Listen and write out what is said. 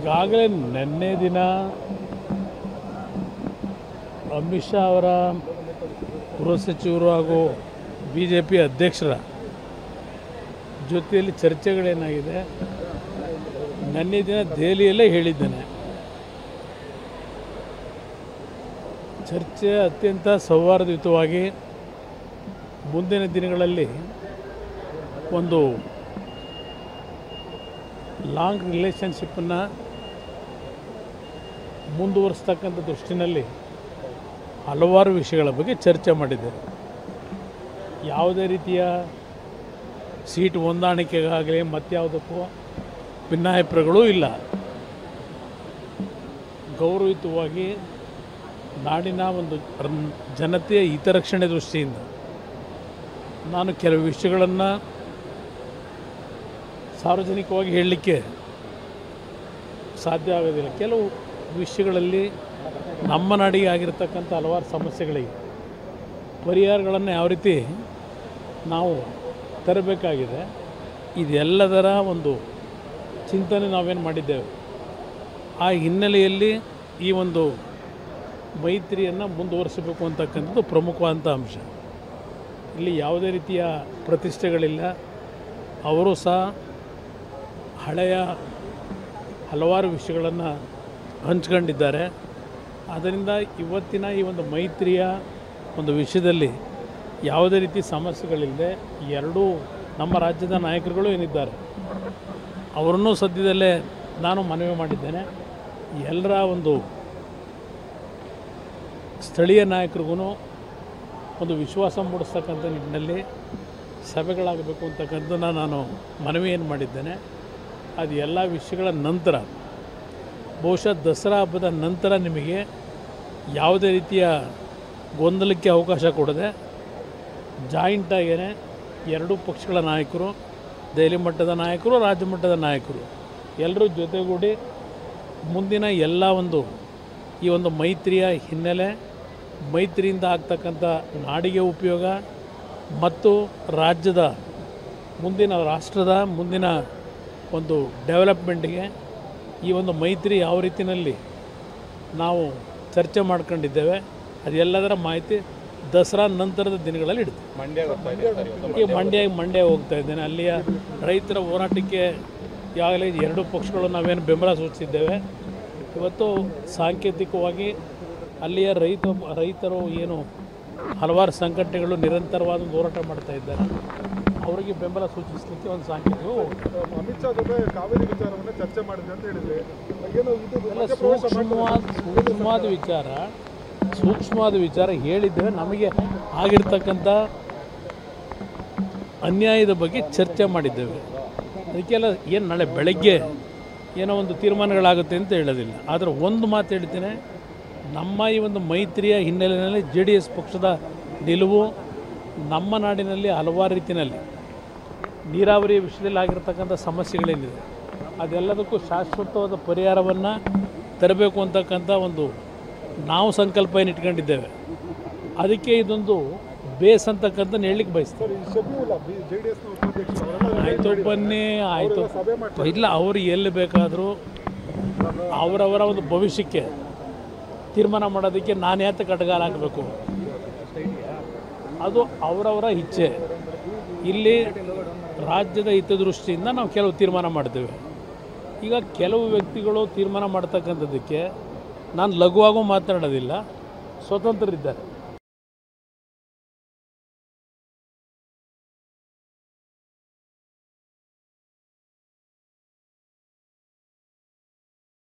ಈಗಾಗಲೇ ನಿನ್ನೆ ದಿನ ಅಮಿತ್ ಶಾ ಅವರ ಗೃಹ ಸಚಿವರು ಹಾಗೂ ಬಿ ಜೆ ಪಿ ಅಧ್ಯಕ್ಷರ ಜೊತೆಯಲ್ಲಿ ಚರ್ಚೆಗಳೇನಾಗಿದೆ ನಿನ್ನೆ ದಿನ ದೆಹಲಿಯಲ್ಲೇ ಹೇಳಿದ್ದೇನೆ ಚರ್ಚೆ ಅತ್ಯಂತ ಸೌಹಾರ್ದಯುತವಾಗಿ ಮುಂದಿನ ದಿನಗಳಲ್ಲಿ ಒಂದು ಲಾಂಗ್ ರಿಲೇಷನ್ಶಿಪ್ಪನ್ನು ಮುಂದುವರಿಸ್ತಕ್ಕಂಥ ದೃಷ್ಟಿನಲ್ಲಿ ಹಲವಾರು ವಿಷಯಗಳ ಬಗ್ಗೆ ಚರ್ಚೆ ಮಾಡಿದ್ದೇವೆ ಯಾವುದೇ ರೀತಿಯ ಸೀಟ್ ಹೊಂದಾಣಿಕೆಗಾಗಲಿ ಮತ್ಯಾವುದಕ್ಕೂ ಭಿನ್ನಾಭಿಪ್ರಾಯಗಳೂ ಇಲ್ಲ ಗೌರವಯುತವಾಗಿ ನಾಡಿನ ಒಂದು ರನ್- ಜನತೆಯ ಹಿತರಕ್ಷಣೆ ದೃಷ್ಟಿಯಿಂದ ನಾನು ಕೆಲವು ವಿಷಯಗಳನ್ನು ಸಾರ್ವಜನಿಕವಾಗಿ ಹೇಳಲಿಕ್ಕೆ ಸಾಧ್ಯ ಆಗೋದಿಲ್ಲ ಕೆಲವು ವಿಷಯಗಳಲ್ಲಿ ನಮ್ಮ ನಾಡಿಗೆ ಆಗಿರತಕ್ಕಂಥ ಹಲವಾರು ಸಮಸ್ಯೆಗಳಿಗೆ ಪರಿಹಾರಗಳನ್ನು ಯಾವ ರೀತಿ ನಾವು ತರಬೇಕಾಗಿದೆ ಇದೆಲ್ಲದರ ಒಂದು ಚಿಂತನೆ ನಾವೇನು ಮಾಡಿದ್ದೇವೆ ಆ ಹಿನ್ನೆಲೆಯಲ್ಲಿ ಈ ಒಂದು ಮೈತ್ರಿಯನ್ನು ಮುಂದುವರಿಸಬೇಕು ಅಂತಕ್ಕಂಥದ್ದು ಪ್ರಮುಖವಾದಂಥ ಅಂಶ ಇಲ್ಲಿ ಯಾವುದೇ ರೀತಿಯ ಪ್ರತಿಷ್ಠೆಗಳಿಲ್ಲ ಅವರು ಸಹ ಹಳೆಯ ಹಲವಾರು ವಿಷಯಗಳನ್ನು ಹಂಚ್ಕೊಂಡಿದ್ದಾರೆ ಆದ್ದರಿಂದ ಇವತ್ತಿನ ಈ ಒಂದು ಮೈತ್ರಿಯ ಒಂದು ವಿಷಯದಲ್ಲಿ ಯಾವುದೇ ರೀತಿ ಸಮಸ್ಯೆಗಳಿಲ್ಲದೆ ಎರಡೂ ನಮ್ಮ ರಾಜ್ಯದ ನಾಯಕರುಗಳು ಏನಿದ್ದಾರೆ ಅವರನ್ನು ಸದ್ಯದಲ್ಲೇ ನಾನು ಮನವಿ ಮಾಡಿದ್ದೇನೆ ಎಲ್ಲರ ಒಂದು ಸ್ಥಳೀಯ ನಾಯಕರಿಗೂ ಒಂದು ವಿಶ್ವಾಸ ಮೂಡಿಸ್ತಕ್ಕಂಥ ನಿಟ್ಟಿನಲ್ಲಿ ಸಭೆಗಳಾಗಬೇಕು ಅಂತಕ್ಕಂಥದ್ದನ್ನು ನಾನು ಮನವಿಯನ್ನು ಮಾಡಿದ್ದೇನೆ ಅದು ಎಲ್ಲ ವಿಷಯಗಳ ನಂತರ ಬಹುಶಃ ದಸರಾ ಹಬ್ಬದ ನಂತರ ನಿಮಗೆ ಯಾವುದೇ ರೀತಿಯ ಗೊಂದಲಕ್ಕೆ ಅವಕಾಶ ಕೊಡದೆ ಜಾಯಿಂಟಾಗೇ ಎರಡೂ ಪಕ್ಷಗಳ ನಾಯಕರು ದೆಹಲಿ ಮಟ್ಟದ ನಾಯಕರು ರಾಜ್ಯ ಮಟ್ಟದ ನಾಯಕರು ಎಲ್ಲರೂ ಜೊತೆಗೂಡಿ ಮುಂದಿನ ಎಲ್ಲ ಒಂದು ಈ ಒಂದು ಮೈತ್ರಿಯ ಹಿನ್ನೆಲೆ ಮೈತ್ರಿಯಿಂದ ಆಗ್ತಕ್ಕಂಥ ನಾಡಿಗೆ ಉಪಯೋಗ ಮತ್ತು ರಾಜ್ಯದ ಮುಂದಿನ ರಾಷ್ಟ್ರದ ಮುಂದಿನ ಒಂದು ಡೆವಲಪ್ಮೆಂಟ್ಗೆ ಈ ಒಂದು ಮೈತ್ರಿ ಯಾವ ರೀತಿಯಲ್ಲಿ ನಾವು ಚರ್ಚೆ ಮಾಡ್ಕೊಂಡಿದ್ದೇವೆ ಅದೆಲ್ಲದರ ಮಾಹಿತಿ ದಸರಾ ನಂತರದ ದಿನಗಳಲ್ಲಿ ಇಡ್ತೀವಿ ಮಂಡ್ಯ ಬರ್ತಾ ಇದೆ ಸರ್ ಇವತ್ತು. ಈಗ ಮಂಡ್ಯ ಮಂಡ್ಯ ಹೋಗ್ತಾ ಇದ್ದೇನೆ ಅಲ್ಲಿಯ ರೈತರ ಹೋರಾಟಕ್ಕೆ ಈಗಾಗಲೇ ಎರಡು ಪಕ್ಷಗಳು ನಾವೇನು ಬೆಂಬಲ ಸೂಚಿಸಿದ್ದೇವೆ ಇವತ್ತು ಸಾಂಕೇತಿಕವಾಗಿ ಅಲ್ಲಿಯ ರೈತ ರೈತರು ಏನು ಹಲವಾರು ಸಂಘಟನೆಗಳು ನಿರಂತರವಾದ ಒಂದು ಹೋರಾಟ ಮಾಡ್ತಾ ಇದ್ದಾರೆ ಅವರಿಗೆ ಬೆಂಬಲ ಸೂಚಿಸಲಿಕ್ಕೆ ಒಂದು ಸಾಂಕೇತಿಕ ಹೋಗ್ತದೆ ಅಮಿತ್ ಶಾ ಜೊತೆ ಕಾವೇರಿ ವಿಚಾರವನ್ನ ಚರ್ಚೆ ಮಾಡಿದ್ರೆ ಅಂತ ಹೇಳಿದ್ರೆ ಏನು ಇದು ಎಲ್ಲ ಮಧ್ಯಪ್ರವೇಶ ಸೂಕ್ಷ್ಮವಾದ ಸೂಕ್ಷ್ಮವಾದ ವಿಚಾರ ಸೂಕ್ಷ್ಮವಾದ ವಿಚಾರ ಹೇಳಿದ್ದೇವೆ ನಮಗೆ ಆಗಿರ್ತಕ್ಕಂಥ ಅನ್ಯಾಯದ ಬಗ್ಗೆ ಚರ್ಚೆ ಮಾಡಿದ್ದೇವೆ ಅದಕ್ಕೆಲ್ಲ ಏನು ನಾಳೆ ಬೆಳಗ್ಗೆ ಏನೋ ಒಂದು ತೀರ್ಮಾನಗಳಾಗುತ್ತೆ ಅಂತ ಹೇಳೋದಿಲ್ಲ ಆದರೆ ಒಂದು ಮಾತು ಹೇಳ್ತೇನೆ ನಮ್ಮ ಈ ಒಂದು ಮೈತ್ರಿಯ ಹಿನ್ನೆಲೆಯಲ್ಲಿ ಜೆ ಡಿ ಎಸ್ ಪಕ್ಷದ ನಿಲುವು ನಮ್ಮ ನಾಡಿನಲ್ಲಿ ಹಲವಾರು ರೀತಿಯಲ್ಲಿ ನೀರಾವರಿ ವಿಷಯದಲ್ಲಿ ಆಗಿರ್ತಕ್ಕಂಥ ಸಮಸ್ಯೆಗಳೇನಿದೆ ಅದೆಲ್ಲದಕ್ಕೂ ಶಾಶ್ವತವಾದ ಪರಿಹಾರವನ್ನು ತರಬೇಕು ಅಂತಕ್ಕಂಥ ಒಂದು ನಾವು ಸಂಕಲ್ಪ ಏನು ಇಟ್ಕೊಂಡಿದ್ದೇವೆ ಅದಕ್ಕೆ ಇದೊಂದು ಬೇಸ್ ಅಂತಕ್ಕಂಥ ಹೇಳಲಿಕ್ಕೆ ಬಯಸ್ತಾರೆ ಈ ಶಫೀವುಲ್ಲಾ ಬಿ ಜೆ ಡಿ ಎಸ್ನ ಉಪಾಧ್ಯಕ್ಷರು ಅವರೆಲ್ಲ ಆಯಿತು ಬನ್ನಿ ಆಯಿತು ಸಭೆ ಮಾಡಿ ಇಲ್ಲ ಅವರು ಎಲ್ಲಿ ಬೇಕಾದರೂ ಅವರವರ ಒಂದು ಭವಿಷ್ಯಕ್ಕೆ ತೀರ್ಮಾನ ಮಾಡೋದಕ್ಕೆ ನಾನು ಯಾತ ಕಟ್ಗಾಲ ಹಾಕಬೇಕು ಅದು ಅವರವರ ಇಚ್ಛೆ ಇಲ್ಲಿ ರಾಜ್ಯದ ಹಿತದೃಷ್ಟಿಯಿಂದ ನಾವು ಕೆಲವು ತೀರ್ಮಾನ ಮಾಡ್ತೇವೆ ಈಗ ಕೆಲವು ವ್ಯಕ್ತಿಗಳು ತೀರ್ಮಾನ ಮಾಡ್ತಕ್ಕಂಥದ್ದಕ್ಕೆ ನಾನು ಲಘುವಾಗೂ ಮಾತನಾಡೋದಿಲ್ಲ ಸ್ವತಂತ್ರರಿದ್ದಾರೆ